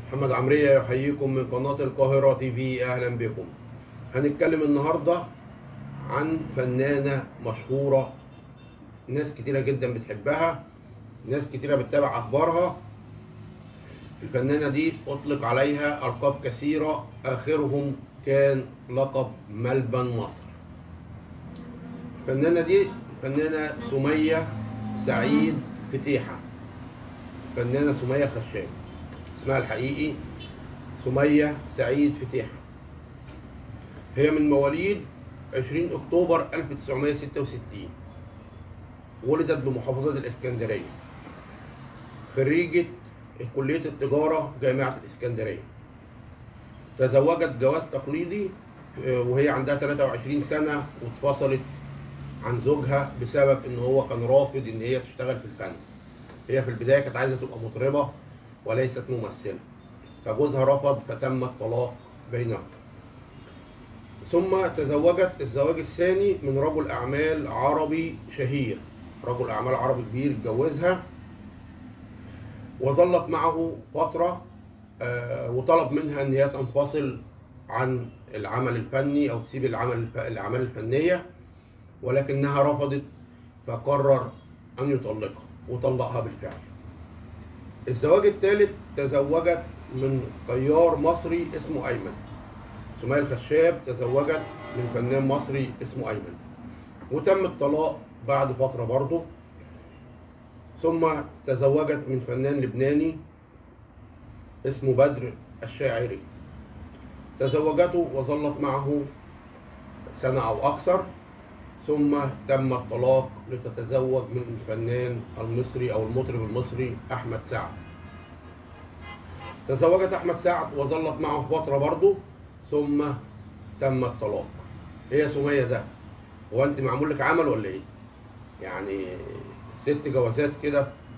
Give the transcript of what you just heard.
محمد عمرية يحييكم من قناة القاهرة تي في أهلا بكم هنتكلم النهاردة عن فنانة مشهورة ناس كتيرة جدا بتحبها ناس كتيرة بتتابع أخبارها الفنانة دي أطلق عليها ألقاب كثيرة آخرهم كان لقب ملبن مصر الفنانة دي فنانة سمية سعيد فتيحة فنانة سمية خشاب اسمها الحقيقي سمية سعيد فتيحة هي من مواليد 20 أكتوبر 1966 ولدت بمحافظة الإسكندرية خريجة كلية التجارة جامعة الإسكندرية تزوجت جواز تقليدي وهي عندها 23 سنة واتفصلت عن زوجها بسبب ان هو كان رافض ان هي تشتغل في الفن هي في البداية كانت عايزة تبقى مطربة وليست ممثلة فجوزها رفض فتم الطلاق بينهم ثم تزوجت الزواج الثاني من رجل أعمال عربي شهير رجل أعمال عربي كبير اتجوزها وظلت معه فترة آه، وطلب منها ان هي تنفصل عن العمل الفني او تسيب العمل الاعمال الفنيه ولكنها رفضت فقرر ان يطلقها وطلقها بالفعل الزواج الثالث تزوجت من طيار مصري اسمه ايمن سمية الخشاب تزوجت من فنان مصري اسمه ايمن وتم الطلاق بعد فتره برضه ثم تزوجت من فنان لبناني اسمه بدر الشاعري تزوجته وظلت معه سنة أو أكثر ثم تم الطلاق لتتزوج من الفنان المصري أو المطرب المصري أحمد سعد تزوجت أحمد سعد وظلت معه فترة برضه ثم تم الطلاق هي سمية ده هو أنت معمول لك عمل ولا إيه؟ يعني ست جوازات كده